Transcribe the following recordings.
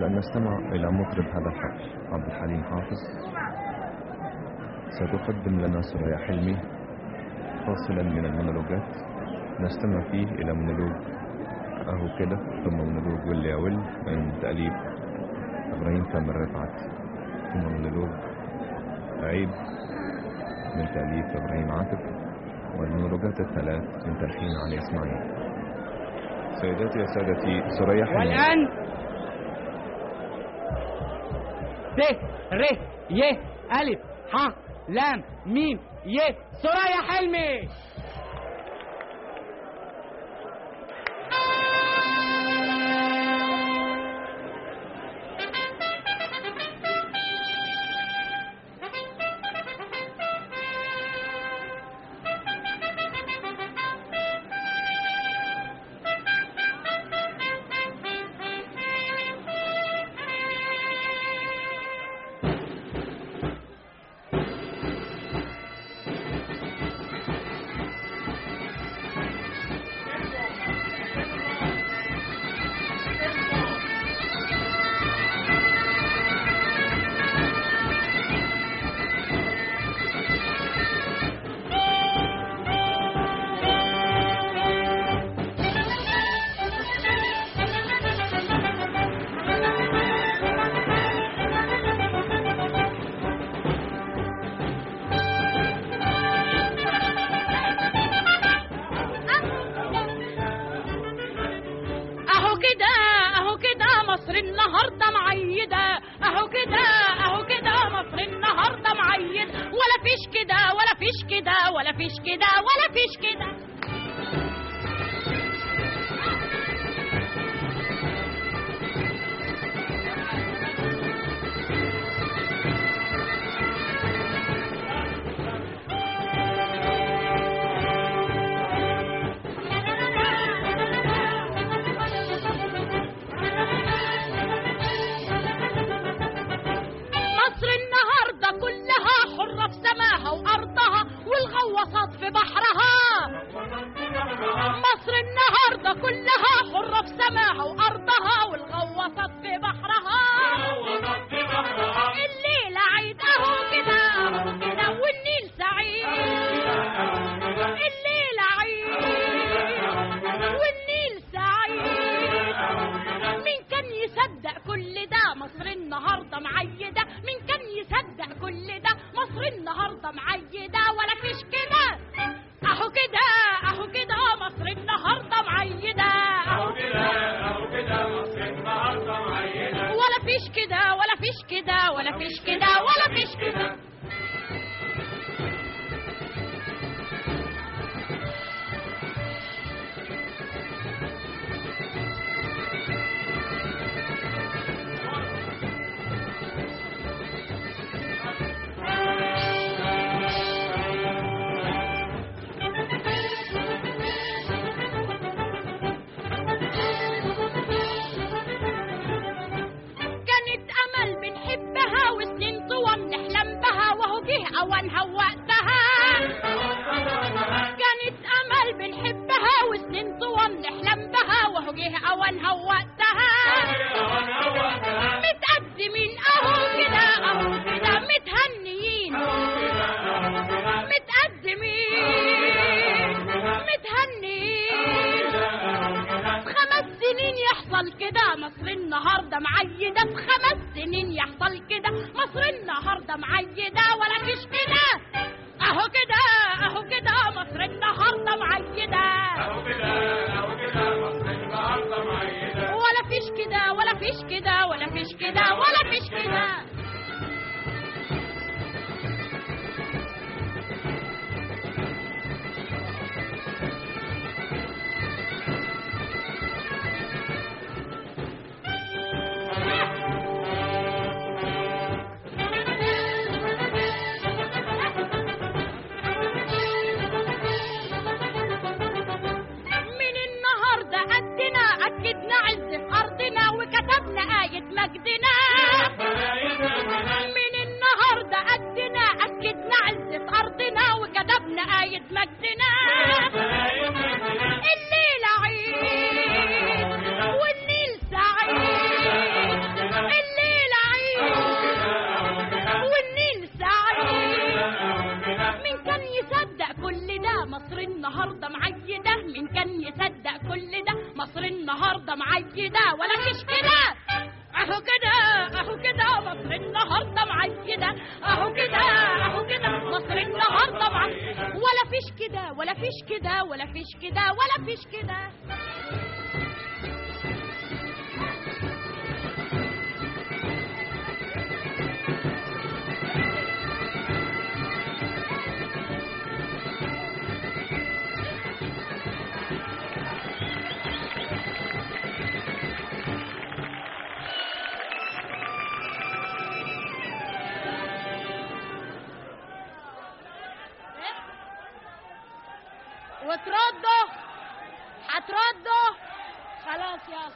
بعد أن نستمع إلى مطرب هذا الحفل عبد الحليم حافظ ستقدم لنا سوريا حلمي فاصلا من المونولوجات نستمع فيه إلى مونولوج أهو كده ثم مونولوج ول يا ول من تأليف إبراهيم تامر رفعت ثم مونولوج عيب من تأليف إبراهيم عاطف والمونولوجات الثلاث من تلحين علي إسماعيل سيداتي وسادتي سوريا حلمي والآن ب ر ي ألف ح لام ميم ي سوريا حلمي اهو كده اهو كده مصر النهارده معيده اهو كده اهو كده مصر النهارده معيد ولا فيش كده ولا فيش كده ولا فيش كده ولا فيش كده مصر النهارده كلها حرة في سماها وأرضها والغواصات في بحرها مصر النهارده كلها حرة في سماها وأرضها والغواصات في بحرها الليلة عيد أهو كده أهو كده والنيل سعيد الليلة عيد والنيل سعيد مين كان يصدق كل ده مصر النهارده معيده مين كان يصدق كل ده مصر النهارده معيده ولا فيش كده اهو كده اهو كده مصر النهارده معيده اهو كده اهو كده مصر النهارده معيده ولا فيش كده ولا فيش كده ولا فيش كده ولا فيش كده كانت امل بنحبها وسنين طوى بنحلم بها وهو جه اوانها ووقتها كانت امل بنحبها وسنين طوى بنحلم بها وهو جه اوانها ووقتها متقدمين اهو كده اهو كده متهنيين متقدمين متهنيين بخمس سنين يحصل كده مصر النهارده معيده بخمس سنين يحصل كده مصر النهارده معيده ولا فيش كده اهو كده اهو كده مصر النهارده معيده اهو كده اهو كده مصر النهارده معيده ولا فيش كده ولا فيش كده ولا فيش كده ولا فيش كده من النهارده قدنا اكدنا عز في ارضنا وكتبنا آية مجد النهارده معيده ولا فيش كده اهو كده اهو كده مصر النهارده معيده اهو كده اهو كده مصر النهارده معيده ولا فيش كده ولا فيش كده ولا فيش كده ولا فيش كده وتردوا هتردوا خلاص يلا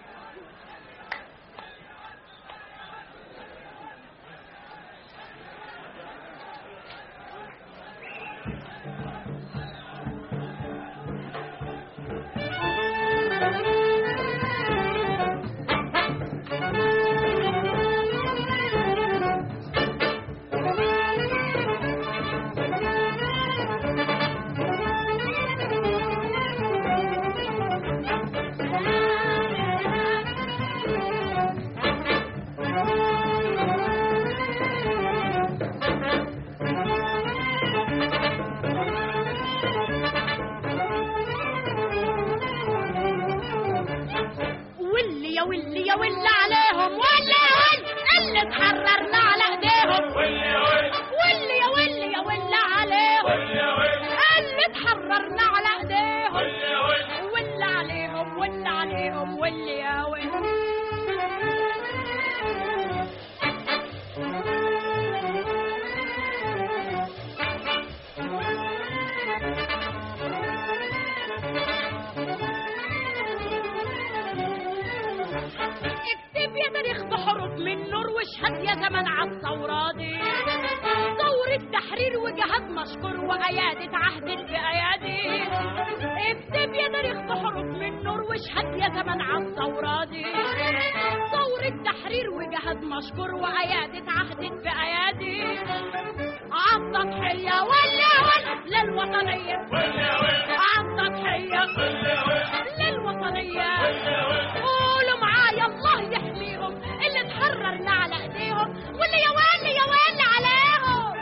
واللي يا واللي يا واللي عليهم واللي يا واللي اللي اتحررنا على ايديهم واللي يا واللي يا واللي عليهم اللي اتحررنا على ايديهم واللي عليهم واللي عليهم واللي يا واللي اكتب يا تاريخ بحروف من نور واشهد يا زمن على الثورة دي ثورة تحرير وجهاد مشكور وأيادة عهد بأيادي اكتب يا تاريخ بحروف من نور واشهد يا زمن على الثورة دي ثورة تحرير وجهاد مشكور وأيادة عهد بأيادي عالتضحية ولا ولا للوطنية عالتضحية للوطنية قولوا معايا الله يحميهم اللي اتحررنا على ايديهم واللي يا ويلي يا ويلي عليهم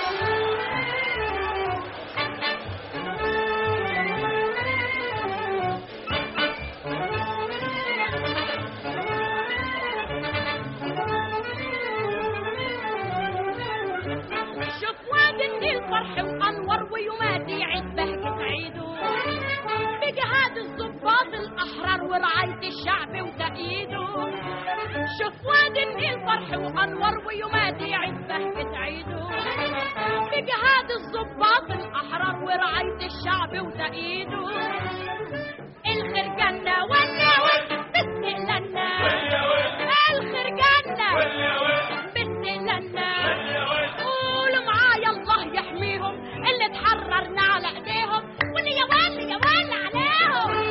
شوف وادي النيل فرح وانور ويمادي عيد بهجة عيده بجهاد الضباط الاحرار ورعاية الشعب وتأييده شوف وادي النيل فرح وانور ويمادي عيد بهجة عيده بجهاد الضباط الاحرار ورعاية الشعب وتأييده الخير جنة ولا ولا بتقلنا الخير جنة بتقلنا قولوا معايا الله يحميهم اللي اتحررنا على ايديهم واللي يا ويلي يا ويلي عليهم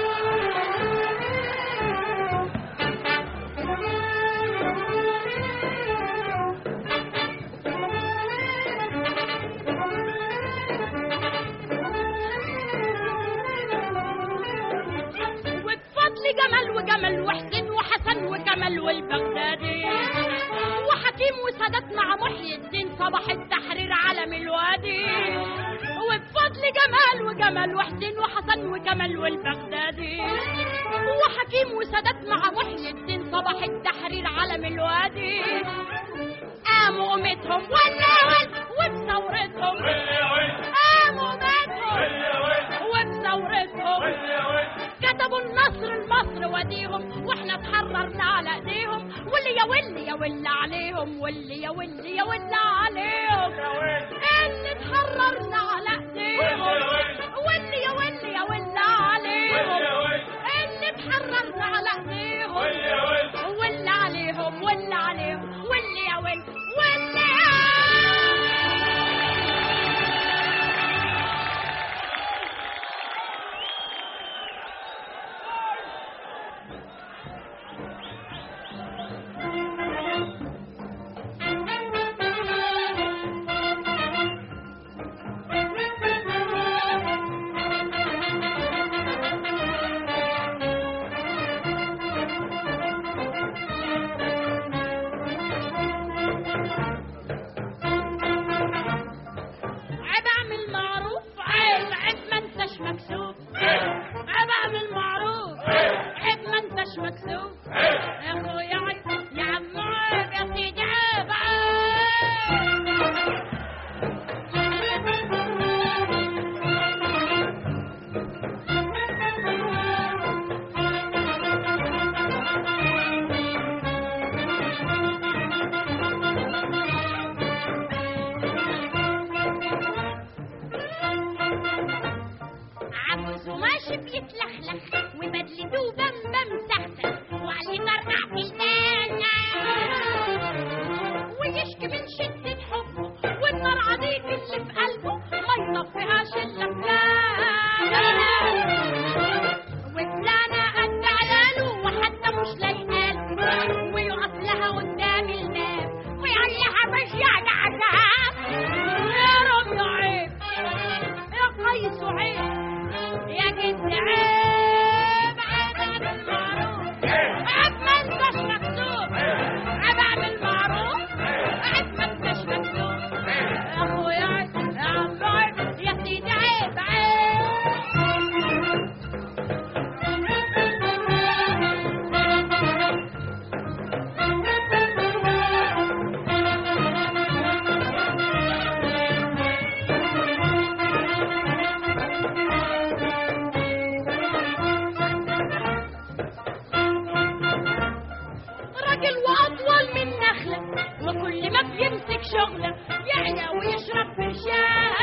وبفضل جمال وجمال وحسين وحسن وكمال والبغدادي وحكيم وسادات مع محي الدين صباح التحرير علم الوادي وبفضل جمال وجمال وحسين وحسن وكمال والبغدادي وحكيم وسادات مع محي الدين صباح التحرير علم الوادي قاموا قومتهم ولا ولا وبثورتهم قاموا قومتهم وبثورتهم كتبوا النصر لمصر وديهم واحنا اتحررنا على ايديهم واللي يا واللي يا واللي عليهم واللي يا واللي يا واللي عليهم اللي اتحررنا على ايديهم واللي يا واللي يا واللي عليهم اللي اتحررنا على ايديهم واللي عليهم واللي عليهم واللي يا واللي واللي يا مش مكسوف يا اخويا عيب يا عم عيب يا سيدي عيب عيب عبسه ماشي بيتلخلخ وبدلته بمبم سخسخ وعليه مرقع في النانا ويشكي من شدة حبه والنار عضيق اللي في قلبه ما يطفيهاش الا فلانة وفلانة قد علاله وحتى مش لايقاله ويقف لها قدام الباب ويعليها بشجع عذاب يا رب عيب يا قيس عيب يا جد عيب عيب اعمل معروف عيب ما انتش مكتوب عيب اعمل معروف عيب ما انتش مكتوب يا اخويا عيب يا عم عيب يا سيدي عيب راجل واطول من نخله وكل ما بيمسك شغله يعلى ويشرب برشام